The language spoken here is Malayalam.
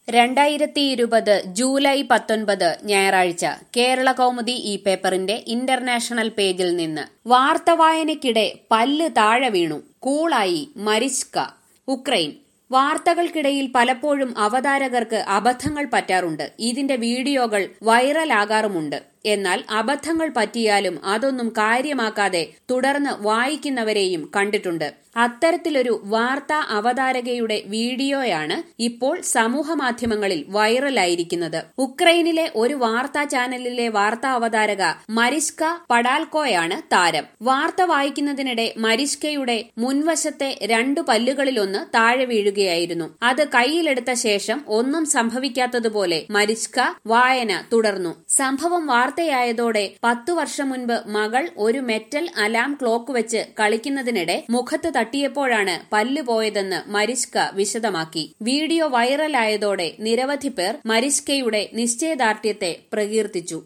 രണ്ടായിരത്തി ഇരുപത് ജൂലൈ പത്തൊൻപത് ഞായറാഴ്ച കേരള കൗമുദി ഈ പേപ്പറിന്റെ ഇന്റർനാഷണൽ പേജിൽ നിന്ന് വാർത്ത വായനയ്ക്കിടെ പല്ല് താഴെ വീണു കൂളായി മരിച്ക ഉക്രൈൻ വാർത്തകൾക്കിടയിൽ പലപ്പോഴും അവതാരകർക്ക് അബദ്ധങ്ങൾ പറ്റാറുണ്ട് ഇതിന്റെ വീഡിയോകൾ വൈറലാകാറുമുണ്ട് എന്നാൽ അബദ്ധങ്ങൾ പറ്റിയാലും അതൊന്നും കാര്യമാക്കാതെ തുടർന്ന് വായിക്കുന്നവരെയും കണ്ടിട്ടുണ്ട് അത്തരത്തിലൊരു വാർത്താ അവതാരകയുടെ വീഡിയോയാണ് ഇപ്പോൾ സമൂഹമാധ്യമങ്ങളിൽ വൈറലായിരിക്കുന്നത് ഉക്രൈനിലെ ഒരു വാർത്താ ചാനലിലെ വാർത്താ അവതാരക മരിസ്ക പടാൽക്കോയാണ് താരം വാർത്ത വായിക്കുന്നതിനിടെ മരിസ്കയുടെ മുൻവശത്തെ രണ്ടു പല്ലുകളിലൊന്ന് താഴെ വീഴുകയായിരുന്നു അത് കയ്യിലെടുത്ത ശേഷം ഒന്നും സംഭവിക്കാത്തതുപോലെ മരിസ്ക വായന തുടർന്നു സംഭവം വാർത്തയായതോടെ പത്തു വർഷം മുൻപ് മകൾ ഒരു മെറ്റൽ അലാം ക്ലോക്ക് വെച്ച് കളിക്കുന്നതിനിടെ മുഖത്ത് തട്ടിയപ്പോഴാണ് പല്ല് പോയതെന്ന് മരിസ്ക വിശദമാക്കി വീഡിയോ വൈറലായതോടെ നിരവധി പേർ മരിസ്കയുടെ നിശ്ചയദാർഢ്യത്തെ പ്രകീർത്തിച്ചു